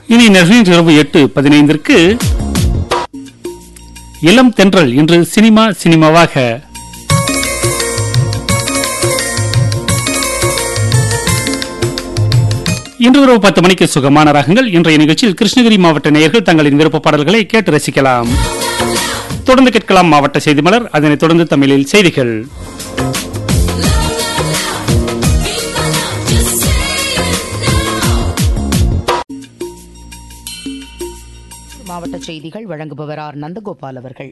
இனி நெகிழ்ச்சி இரவு எட்டு பதினைந்திற்கு இளம் தென்றல் இன்று சினிமா சினிமாவாக இன்று இரவு பத்து மணிக்கு சுகமான ராகங்கள் இன்றைய நிகழ்ச்சியில் கிருஷ்ணகிரி மாவட்ட நேயர்கள் தங்களின் விருப்ப பாடல்களை கேட்டு ரசிக்கலாம் தொடர்ந்து கேட்கலாம் மாவட்ட செய்தி மலர் அதனைத் தொடர்ந்து தமிழில் செய்திகள் மாவட்ட செய்திகள் வழங்குபவர் ஆர் நந்தகோபால் அவர்கள்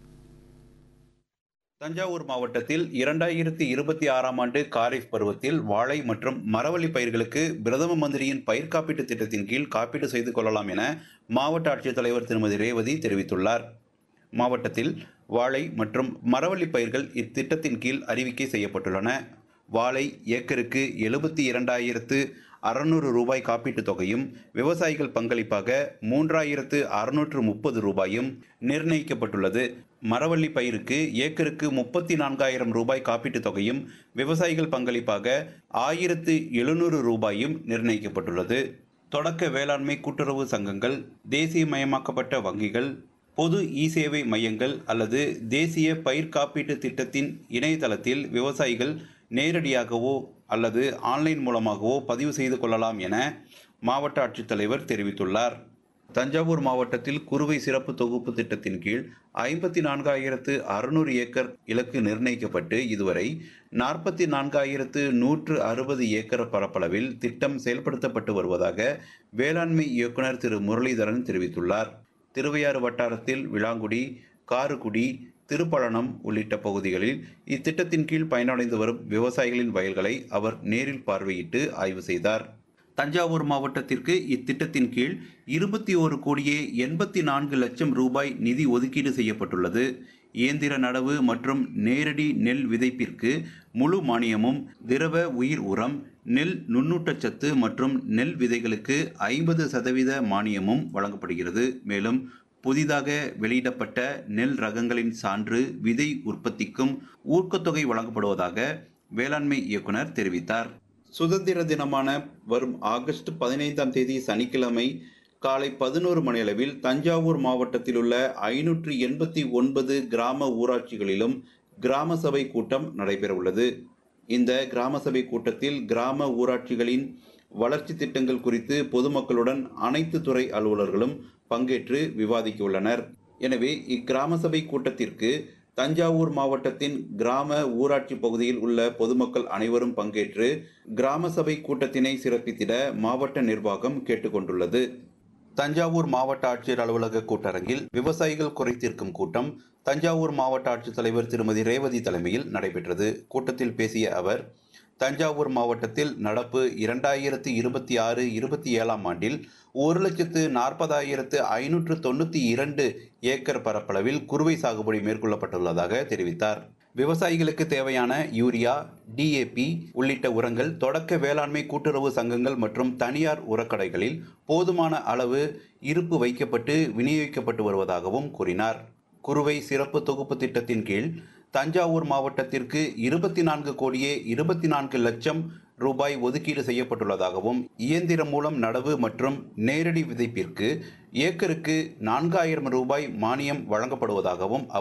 தஞ்சாவூர் மாவட்டத்தில் இரண்டாயிரத்தி இருபத்தி ஆறாம் ஆண்டு காரிஃப் பருவத்தில் வாழை மற்றும் மரவள்ளி பயிர்களுக்கு பிரதம மந்திரியின் பயிர் காப்பீட்டு திட்டத்தின் கீழ் காப்பீடு செய்து கொள்ளலாம் என மாவட்ட ஆட்சித்தலைவர் திருமதி ரேவதி தெரிவித்துள்ளார் மாவட்டத்தில் வாழை மற்றும் மரவள்ளி பயிர்கள் இத்திட்டத்தின் கீழ் அறிவிக்கை செய்யப்பட்டுள்ளன வாழை ஏக்கருக்கு எழுபத்தி இரண்டாயிரத்து அறுநூறு ரூபாய் காப்பீட்டுத் தொகையும் விவசாயிகள் பங்களிப்பாக மூன்றாயிரத்து அறுநூற்று முப்பது ரூபாயும் நிர்ணயிக்கப்பட்டுள்ளது மரவள்ளி பயிருக்கு ஏக்கருக்கு முப்பத்தி நான்காயிரம் ரூபாய் காப்பீட்டுத் தொகையும் விவசாயிகள் பங்களிப்பாக ஆயிரத்து எழுநூறு ரூபாயும் நிர்ணயிக்கப்பட்டுள்ளது தொடக்க வேளாண்மை கூட்டுறவு சங்கங்கள் தேசியமயமாக்கப்பட்ட வங்கிகள் பொது இ சேவை மையங்கள் அல்லது தேசிய பயிர் காப்பீட்டு திட்டத்தின் இணையதளத்தில் விவசாயிகள் நேரடியாகவோ அல்லது ஆன்லைன் மூலமாகவோ பதிவு செய்து கொள்ளலாம் என மாவட்ட ஆட்சித்தலைவர் தெரிவித்துள்ளார் தஞ்சாவூர் மாவட்டத்தில் குறுவை சிறப்பு தொகுப்பு திட்டத்தின் கீழ் ஐம்பத்தி நான்காயிரத்து அறுநூறு ஏக்கர் இலக்கு நிர்ணயிக்கப்பட்டு இதுவரை நாற்பத்தி நான்காயிரத்து நூற்று அறுபது ஏக்கர் பரப்பளவில் திட்டம் செயல்படுத்தப்பட்டு வருவதாக வேளாண்மை இயக்குனர் திரு முரளிதரன் தெரிவித்துள்ளார் திருவையாறு வட்டாரத்தில் விளாங்குடி காருக்குடி திருப்பழனம் உள்ளிட்ட பகுதிகளில் இத்திட்டத்தின் கீழ் பயனடைந்து வரும் விவசாயிகளின் வயல்களை அவர் நேரில் பார்வையிட்டு ஆய்வு செய்தார் தஞ்சாவூர் மாவட்டத்திற்கு இத்திட்டத்தின் கீழ் இருபத்தி ஒரு கோடியே எண்பத்தி நான்கு லட்சம் ரூபாய் நிதி ஒதுக்கீடு செய்யப்பட்டுள்ளது இயந்திர நடவு மற்றும் நேரடி நெல் விதைப்பிற்கு முழு மானியமும் திரவ உயிர் உரம் நெல் நுண்ணூட்டச்சத்து மற்றும் நெல் விதைகளுக்கு ஐம்பது சதவீத மானியமும் வழங்கப்படுகிறது மேலும் புதிதாக வெளியிடப்பட்ட நெல் ரகங்களின் சான்று விதை உற்பத்திக்கும் ஊக்கத்தொகை வழங்கப்படுவதாக வேளாண்மை இயக்குனர் தெரிவித்தார் சுதந்திர தினமான வரும் ஆகஸ்ட் பதினைந்தாம் தேதி சனிக்கிழமை காலை பதினோரு மணியளவில் தஞ்சாவூர் மாவட்டத்தில் உள்ள ஐநூற்று எண்பத்தி ஒன்பது கிராம ஊராட்சிகளிலும் கிராம சபை கூட்டம் நடைபெற உள்ளது இந்த கிராம சபை கூட்டத்தில் கிராம ஊராட்சிகளின் வளர்ச்சி திட்டங்கள் குறித்து பொதுமக்களுடன் அனைத்து துறை அலுவலர்களும் பங்கேற்று விவாதிக்க உள்ளனர் எனவே இக்கிராம சபை கூட்டத்திற்கு தஞ்சாவூர் மாவட்டத்தின் கிராம ஊராட்சி பகுதியில் உள்ள பொதுமக்கள் அனைவரும் பங்கேற்று கிராம சபை கூட்டத்தினை சிறப்பித்திட மாவட்ட நிர்வாகம் கேட்டுக்கொண்டுள்ளது தஞ்சாவூர் மாவட்ட ஆட்சியர் அலுவலக கூட்டரங்கில் விவசாயிகள் குறை தீர்க்கும் கூட்டம் தஞ்சாவூர் மாவட்ட ஆட்சித்தலைவர் திருமதி ரேவதி தலைமையில் நடைபெற்றது கூட்டத்தில் பேசிய அவர் தஞ்சாவூர் மாவட்டத்தில் நடப்பு இரண்டாயிரத்தி இருபத்தி ஆறு இருபத்தி ஏழாம் ஆண்டில் ஒரு லட்சத்து நாற்பதாயிரத்து ஐநூற்று தொண்ணூற்றி இரண்டு ஏக்கர் பரப்பளவில் குறுவை சாகுபடி மேற்கொள்ளப்பட்டுள்ளதாக தெரிவித்தார் விவசாயிகளுக்கு தேவையான யூரியா டிஏபி உள்ளிட்ட உரங்கள் தொடக்க வேளாண்மை கூட்டுறவு சங்கங்கள் மற்றும் தனியார் உரக்கடைகளில் போதுமான அளவு இருப்பு வைக்கப்பட்டு விநியோகிக்கப்பட்டு வருவதாகவும் கூறினார் குறுவை சிறப்பு தொகுப்பு திட்டத்தின் கீழ் தஞ்சாவூர் மாவட்டத்திற்கு இருபத்தி நான்கு கோடியே இருபத்தி நான்கு லட்சம் ரூபாய் ஒதுக்கீடு செய்யப்பட்டுள்ளதாகவும் இயந்திரம் மூலம் நடவு மற்றும் நேரடி விதைப்பிற்கு ஏக்கருக்கு நான்காயிரம் ரூபாய் மானியம் வழங்கப்படுவதாகவும் அவர்